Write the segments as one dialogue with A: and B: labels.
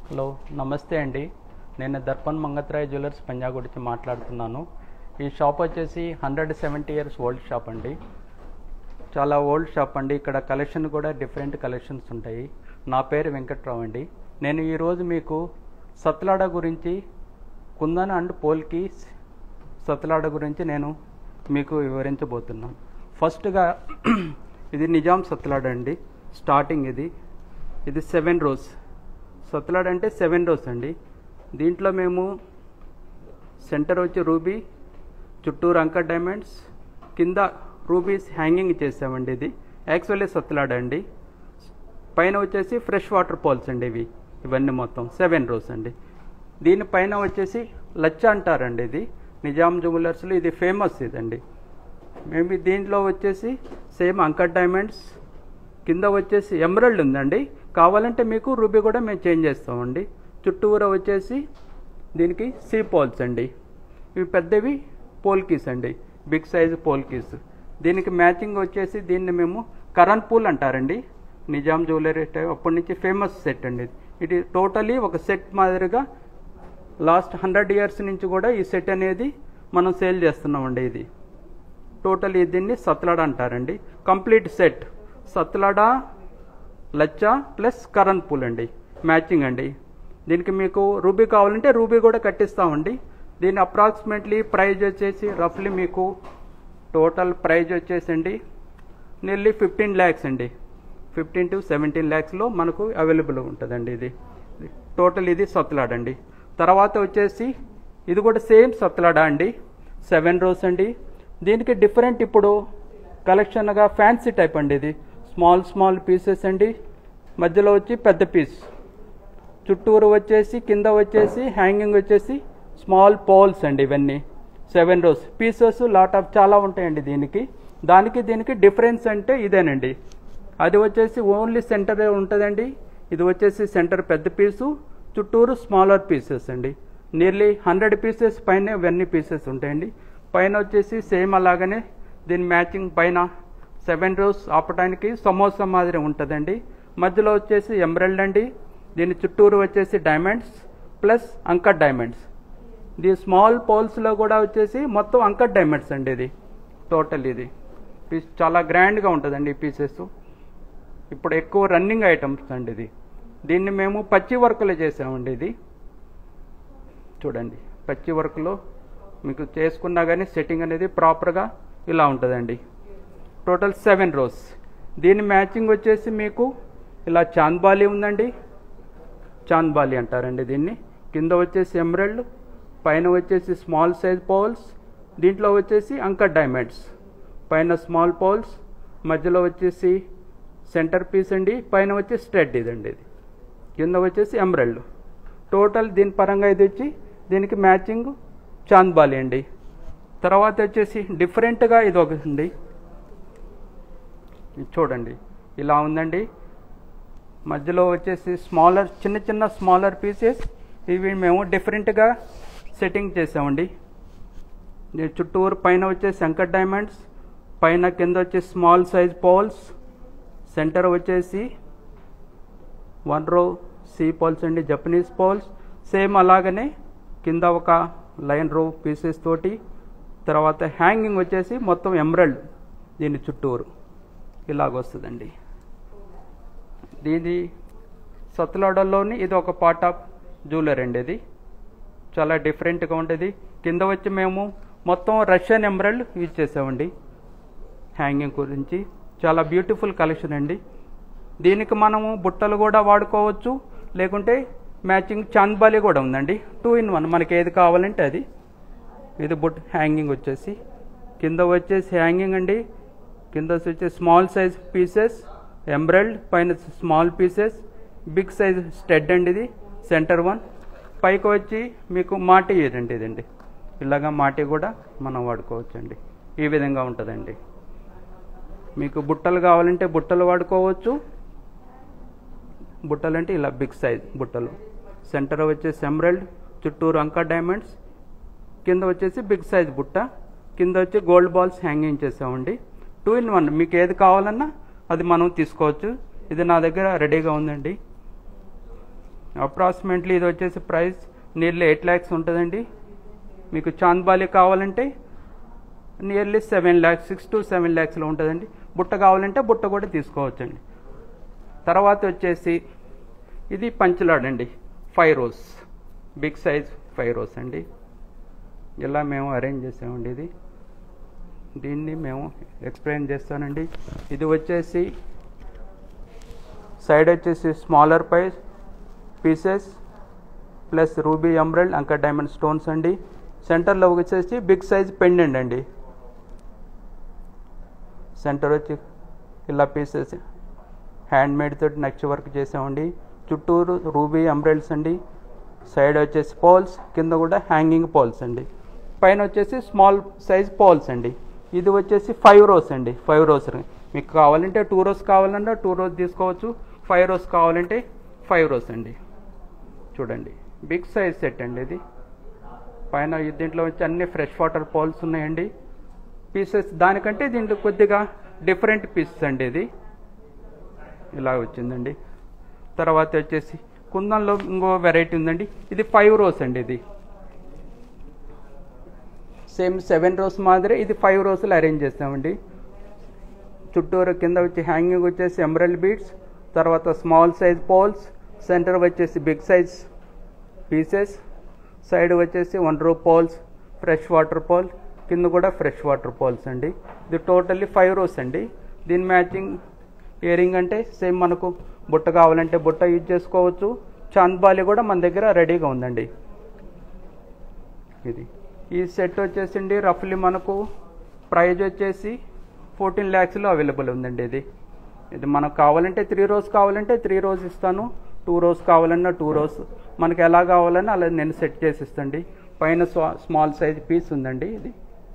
A: hello నమస్తే అండి నేను దర్పణ్ మంగత్రాయ్ జ్యువెలర్స్ పంజాబ్ గురించి మాట్లాడుతున్నాను ఈ షాప్ వచ్చేసి hundred seventy years old shop అండి చాలా ఓల్డ్ షాప్ అండి ఇక్కడ కలెక్షన్ కూడా డిఫరెంట్ కలెక్షన్స్ ఉంటాయి నా పేరు వెంకట్రావు అండి నేను ఈరోజు మీకు సత్లాడ గురించి కుందన్ అండ్ పోల్కి సత్లాడ గురించి నేను మీకు వివరించబోతున్నాను ఫస్ట్గా ఇది నిజాం సత్లాడ అండి స్టార్టింగ్ ఇది ఇది సెవెన్ రోస్ సత్లాడ్ అంటే సెవెన్ రోస్ అండి దీంట్లో మేము సెంటర్ వచ్చి రూబీ చుట్టూరు అంక డైమండ్స్ కింద రూబీస్ హ్యాంగింగ్ చేసామండి ఇది యాక్చువల్లీ సత్లాడ్ అండి పైన వచ్చేసి ఫ్రెష్ వాటర్ పాల్స్ అండి ఇవి ఇవన్నీ మొత్తం సెవెన్ రోస్ అండి దీనిపైన వచ్చేసి లచ్చ అంటారండి ఇది నిజాం జ్యువెలర్స్లో ఇది ఫేమస్ ఇదండి మేము దీంట్లో వచ్చేసి సేమ్ అంకర్ డైమండ్స్ కింద వచ్చేసి ఎమరల్డ్ ఉందండి కావాలంటే మీకు రూబీ కూడా మేము చేంజ్ చేస్తామండి చుట్టూరా వచ్చేసి దీనికి సీ పోల్స్ అండి ఇవి పెద్దవి పోల్కీస్ అండి బిగ్ సైజ్ పోల్కీస్ దీనికి మ్యాచింగ్ వచ్చేసి దీన్ని మేము కరణ్ పూల్ అంటారండి నిజాం జ్యువెలరీ టైప్ అప్పటి నుంచి ఫేమస్ సెట్ అండి ఇది టోటలీ ఒక సెట్ మాదిరిగా లాస్ట్ హండ్రెడ్ ఇయర్స్ నుంచి కూడా ఈ సెట్ అనేది మనం సేల్ చేస్తున్నామండి ఇది టోటల్ దీన్ని సత్లాడ అంటారండి కంప్లీట్ సెట్ సత్లాడ లచ్చ ప్లస్ కరణ్ పూల్ అండి మ్యాచింగ్ అండి దీనికి మీకు రూబీ కావాలంటే రూబీ కూడా కట్టిస్తామండి దీని అప్రాక్సిమేట్లీ ప్రైజ్ వచ్చేసి రఫ్లీ మీకు టోటల్ ప్రైజ్ వచ్చేసండి నియర్లీ ఫిఫ్టీన్ ల్యాక్స్ అండి ఫిఫ్టీన్ టు సెవెంటీన్ ల్యాక్స్లో మనకు అవైలబుల్ ఉంటుందండి ఇది టోటల్ ఇది సత్లాడ్ అండి తర్వాత వచ్చేసి ఇది కూడా సేమ్ సత్లాడ అండి సెవెన్ రోస్ అండి దీనికి డిఫరెంట్ ఇప్పుడు కలెక్షన్గా ఫ్యాన్సీ టైప్ అండి ఇది స్మాల్ స్మాల్ పీసెస్ అండి మధ్యలో వచ్చి పెద్ద పీస్ చుట్టూరు వచ్చేసి కింద వచ్చేసి హ్యాంగింగ్ వచ్చేసి స్మాల్ పోల్స్ అండి ఇవన్నీ seven rows pieces lot of చాలా ఉంటాయండి దీనికి దానికి దీనికి డిఫరెన్స్ అంటే ఇదేనండి అది వచ్చేసి ఓన్లీ సెంటర్ ఉంటుందండి ఇది వచ్చేసి సెంటర్ పెద్ద పీసు చుట్టూరు స్మాలర్ పీసెస్ అండి నియర్లీ హండ్రెడ్ పీసెస్ పైన ఇవన్నీ పీసెస్ ఉంటాయండి పైన వచ్చేసి సేమ్ అలాగనే దీని మ్యాచింగ్ పైన సెవెన్ రోస్ ఆపటానికి సమోసా మాదిరి ఉంటుందండి మధ్యలో వచ్చేసి ఎమరల్డ్ అండి దీని చుట్టూరు వచ్చేసి డైమండ్స్ ప్లస్ అంకర్ డైమండ్స్ ఇది స్మాల్ పోల్స్లో కూడా వచ్చేసి మొత్తం అంకర్ డైమండ్స్ అండి ఇది టోటల్ ఇది పీస్ చాలా గ్రాండ్గా ఉంటుందండి ఈ పీసెస్ ఇప్పుడు ఎక్కువ రన్నింగ్ ఐటమ్స్ అండి ఇది దీన్ని మేము పచ్చి వర్క్లో చేసామండి ఇది చూడండి పచ్చి వర్క్లో మీకు చేసుకున్నా కానీ సెట్టింగ్ అనేది ప్రాపర్గా ఇలా ఉంటుందండి టోటల్ సెవెన్ రోస్ దీని మ్యాచింగ్ వచ్చేసి మీకు ఇలా చాంద్బాలి ఉందండి చాంద్బాలి అంటారండి దీన్ని కింద వచ్చేసి ఎమరల్డ్ పైన వచ్చేసి స్మాల్ సైజ్ పోల్స్ దీంట్లో వచ్చేసి అంకర్ డైమండ్స్ పైన స్మాల్ పోల్స్ మధ్యలో వచ్చేసి సెంటర్ పీస్ అండి పైన వచ్చి స్ట్రెడ్ ఇదండి ఇది కింద వచ్చేసి ఎమరల్డ్ టోటల్ దీని పరంగా ఇది వచ్చి దీనికి మ్యాచింగ్ చాంద్బాలి అండి తర్వాత వచ్చేసి డిఫరెంట్గా ఇది ఒకటి ఉంది ఇది చూడండి ఇలా ఉందండి మధ్యలో వచ్చేసి స్మాలర్ చిన్న చిన్న స్మాలర్ పీసెస్ ఇవి మేము డిఫరెంట్గా సెట్టింగ్ చేసామండి దీని చుట్టూరు పైన వచ్చేసి శంకర్ డైమండ్స్ పైన కింద వచ్చేసి స్మాల్ సైజ్ పోల్స్ సెంటర్ వచ్చేసి వన్ రో సీ పోల్స్ అండి జపనీస్ పోల్స్ సేమ్ అలాగనే కింద ఒక లైన్ రో పీసెస్ తోటి తర్వాత హ్యాంగింగ్ వచ్చేసి మొత్తం ఎమరల్డ్ దీని చుట్టూరు ఇలాగొస్తుందండి దీని సత్లాడల్లోని ఇది ఒక పార్ట్ ఆఫ్ జ్యువెలరీ అండి ఇది చాలా డిఫరెంట్గా ఉంటుంది కింద వచ్చి మేము మొత్తం రష్యన్ ఎమరల్డ్ యూజ్ చేసామండి హ్యాంగింగ్ గురించి చాలా బ్యూటిఫుల్ కలెక్షన్ అండి దీనికి మనము బుట్టలు కూడా వాడుకోవచ్చు లేకుంటే మ్యాచింగ్ చాంద్బాలి కూడా ఉందండి టూ ఇన్ వన్ మనకి ఏది కావాలంటే అది ఇది బుట్ హ్యాంగింగ్ వచ్చేసి కింద వచ్చేసి హ్యాంగింగ్ అండి కింద వచ్చేసి స్మాల్ సైజ్ పీసెస్ ఎంబ్రాయిల్డ్ పైన స్మాల్ పీసెస్ బిగ్ సైజ్ స్టెడ్ అండి ఇది సెంటర్ వన్ పైకి వచ్చి మీకు మాటి అండి ఇదండి ఇలాగా మాటి కూడా మనం వాడుకోవచ్చండి ఈ విధంగా ఉంటుందండి మీకు బుట్టలు కావాలంటే బుట్టలు వాడుకోవచ్చు బుట్టలు అంటే ఇలా బిగ్ సైజ్ బుట్టలు సెంటర్ వచ్చేసి ఎమరల్డ్ చుట్టూరు అంకా డైమండ్స్ కింద వచ్చేసి బిగ్ సైజ్ బుట్ట కింద వచ్చి గోల్డ్ బాల్స్ హ్యాంగింగ్ చేసామండి టూ ఇన్ వన్ మీకు ఏది కావాలన్నా అది మనం తీసుకోవచ్చు ఇది నా దగ్గర రెడీగా ఉందండి అప్రాక్సిమేట్లీ ఇది వచ్చేసి ప్రైస్ నియర్లీ ఎయిట్ ల్యాక్స్ ఉంటుందండి మీకు చాంద్బాలి కావాలంటే nearly seven lakhs six to seven ల్యాక్స్లో ఉంటుందండి బుట్ట కావాలంటే బుట్ట కూడా తీసుకోవచ్చండి తర్వాత వచ్చేసి ఇది పంచలాడండి five rows big size five rows అండి ఇలా మేము అరేంజ్ చేసామండి ఇది దీన్ని మేము ఎక్స్ప్లెయిన్ చేస్తానండి ఇది వచ్చేసి సైడ్ వచ్చేసి స్మాలర్ పై pieces plus ruby emerald uncut diamond stones అండి సెంటర్లో వచ్చేసి బిగ్ సైజ్ పెండెంట్ అండి సెంటర్ వచ్చి ఇలా పీసెస్ హ్యాండ్ మేడ్ తోటి నక్ష వర్క్ చేసామండి చుట్టూరు రూబీ ఎంబ్రాయిడ్స్ అండి సైడ్ వచ్చేసి పోల్స్ కింద కూడా హ్యాంగింగ్ పోల్స్ అండి పైన వచ్చేసి స్మాల్ సైజ్ పోల్స్ అండి ఇది వచ్చేసి ఫైవ్ రోస్ అండి ఫైవ్ రోస్ మీకు కావాలంటే టూ రోస్ కావాలన్నా టూ రోస్ తీసుకోవచ్చు ఫైవ్ రోస్ కావాలంటే ఫైవ్ రోస్ అండి చూడండి బిగ్ సైజ్ సెట్ అండి ఇది పైన దీంట్లో వచ్చి అన్ని ఫ్రెష్ వాటర్ పోల్స్ ఉన్నాయండి పీసెస్ దానికంటే దీంట్లో కొద్దిగా డిఫరెంట్ పీసెస్ అండి ఇది ఇలా వచ్చిందండి తర్వాత వచ్చేసి కుందంలో ఇంకో వెరైటీ ఉందండి ఇది ఫైవ్ రోస్ అండి ఇది సేమ్ సెవెన్ రోస్ మాదిరి ఇది ఫైవ్ రోస్లు అరేంజ్ చేస్తామండి చుట్టూరు కింద వచ్చి హ్యాంగింగ్ వచ్చేసి ఎంబ్రల్ బీడ్స్ తర్వాత స్మాల్ సైజ్ పోల్స్ సెంటర్ వచ్చేసి బిగ్ సైజ్ పీసెస్ సైడ్ వచ్చేసి one row pearls fresh water pearl కింద కూడా ఫ్రెష్ వాటర్ పోల్స్ అండి ఇది టోటల్లీ ఫైవ్ రోస్ అండి దీని మ్యాచింగ్ ఇయరింగ్ అంటే సేమ్ మనకు బుట్ట కావాలంటే బుట్ట యూజ్ చేసుకోవచ్చు చాంద్బాలి కూడా మన దగ్గర రెడీగా ఉందండి ఇది ఈ సెట్ వచ్చేసిండి రఫ్లీ మనకు ప్రైజ్ వచ్చేసి ఫోర్టీన్ ల్యాక్స్లో అవైలబుల్ ఉందండి ఇది ఇది మనకు కావాలంటే త్రీ రోస్ కావాలంటే త్రీ రోస్ ఇస్తాను టూ రోస్ కావాలన్నా టూ రోస్ మనకి ఎలా కావాలన్నా అలా నేను సెట్ చేసి ఇస్తాండి పైన స్మాల్ సైజ్ పీస్ ఉందండి ఇది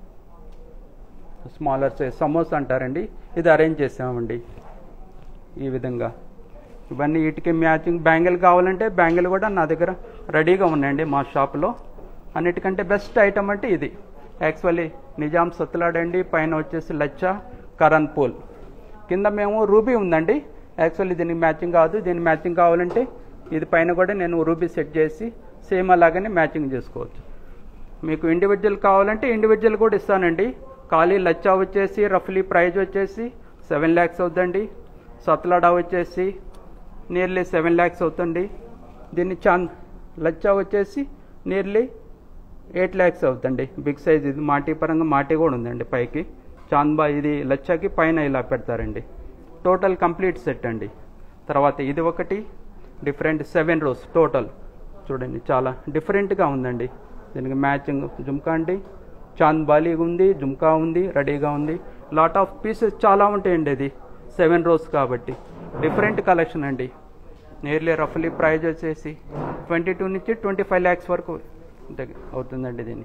A: స్మాలర్ సైజ్ సమోసా అంటారండి ఇది అరేంజ్ చేసామండి ఈ విధంగా ఇవన్నీ వీటికి మ్యాచింగ్ బ్యాంగిల్ కావాలంటే బ్యాంగిల్ కూడా నా దగ్గర రెడీగా ఉన్నాయండి మా షాప్లో అన్నిటికంటే బెస్ట్ ఐటమ్ అంటే ఇది యాక్చువల్లీ నిజాం సత్తులాడండి పైన వచ్చేసి లచ్చ కరణ్ పూల్ కింద మేము రూబీ ఉందండి యాక్చువల్లీ దీనికి మ్యాచింగ్ కాదు దీనికి మ్యాచింగ్ కావాలంటే ఇది పైన కూడా నేను రూబీ సెట్ చేసి సేమ్ అలాగనే మ్యాచింగ్ చేసుకోవచ్చు మీకు ఇండివిజువల్ కావాలంటే ఇండివిజువల్ కూడా ఇస్తానండి ఖాళీ లచ్చా వచ్చేసి రఫ్లీ ప్రైజ్ వచ్చేసి సెవెన్ ల్యాక్స్ అవుతుందండి సత్లాడా వచ్చేసి నియర్లీ సెవెన్ ల్యాక్స్ అవుతుంది దీన్ని చాంద్ లచ్చా వచ్చేసి నియర్లీ ఎయిట్ ల్యాక్స్ అవుతుంది బిగ్ సైజ్ ఇది మాటి పరంగా మాటి కూడా ఉందండి పైకి చాంద్బా ఇది లచ్చాకి పైన ఇలా పెడతారండి టోటల్ కంప్లీట్ సెట్ అండి తర్వాత ఇది ఒకటి డిఫరెంట్ సెవెన్ రోస్ టోటల్ చూడండి చాలా డిఫరెంట్గా ఉందండి దీనికి మ్యాచింగ్ జుమ్కా అండి చాంద్ బాలీ ఉంది జుమ్కా ఉంది రెడీగా ఉంది లాట్ ఆఫ్ పీసెస్ చాలా ఉంటాయండి ఇది సెవెన్ రోస్ కాబట్టి డిఫరెంట్ కలెక్షన్ అండి నియర్లీ రఫ్లీ ప్రైజ్ వచ్చేసి ట్వంటీ టూ నుంచి ట్వంటీ ఫైవ్ ల్యాక్స్ వరకు దగ్గ- అవుతుందండి దీన్ని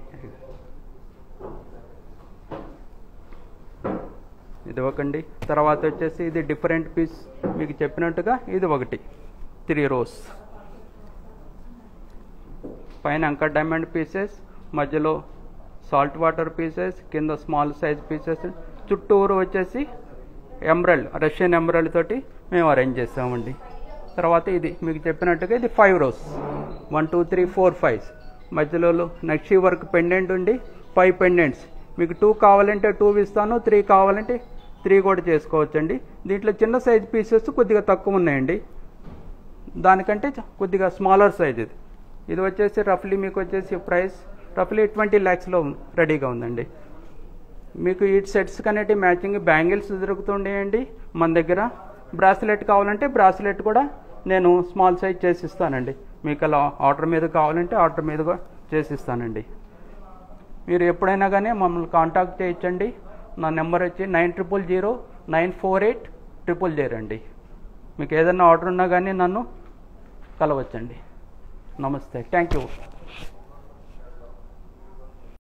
A: ఇది ఒకండి తర్వాత వచ్చేసి ఇది డిఫరెంట్ పీస్ మీకు చెప్పినట్టుగా ఇది ఒకటి త్రీ రోస్ పైన అంకర్ డైమండ్ పీసెస్ మధ్యలో సాల్ట్ వాటర్ పీసెస్ కింద స్మాల్ సైజ్ పీసెస్ చుట్టూరు వచ్చేసి ఎమరల్డ్ రష్యన్ ఎమరల్డ్ తోటి మేము అరేంజ్ చేసామండి తర్వాత ఇది మీకు చెప్పినట్టుగా ఇది five rows one two three four five మధ్యలో నక్షి వర్క్ పెండెంట్ ఉండి ఫైవ్ పెండెంట్స్ మీకు టూ కావాలంటే టూ ఇస్తాను త్రీ కావాలంటే త్రీ కూడా చేసుకోవచ్చండి దీంట్లో చిన్న సైజ్ పీసెస్ కొద్దిగా తక్కువ ఉన్నాయండి దానికంటే చ- కొద్దిగా స్మాలర్ సైజ్ ఇది ఇది వచ్చేసి రఫ్లీ మీకు వచ్చేసి ప్రైస్ రఫ్లీ ట్వంటీ ల్యాక్స్లో రెడీగా ఉందండి మీకు ఈ సెట్స్ కనేటి మ్యాచింగ్ బ్యాంగిల్స్ దొరుకుతుండేయండి మన దగ్గర బ్రాస్లెట్ కావాలంటే బ్రాస్లెట్ కూడా నేను స్మాల్ సైజ్ చేసి ఇస్తానండి మీకు అలా ఆర్డర్ మీద కావాలంటే ఆర్డర్ మీద కూడా చేసి ఇస్తానండి మీరు ఎప్పుడైనా కానీ మమ్మల్ని కాంటాక్ట్ చేయొచ్చండి నా నెంబర్ వచ్చి nine triple zero nine four eight triple zero అండి మీకు ఏదైనా ఆర్డర్ ఉన్నా కానీ నన్ను కలవచ్చండి నమస్తే థ్యాంక్ యూ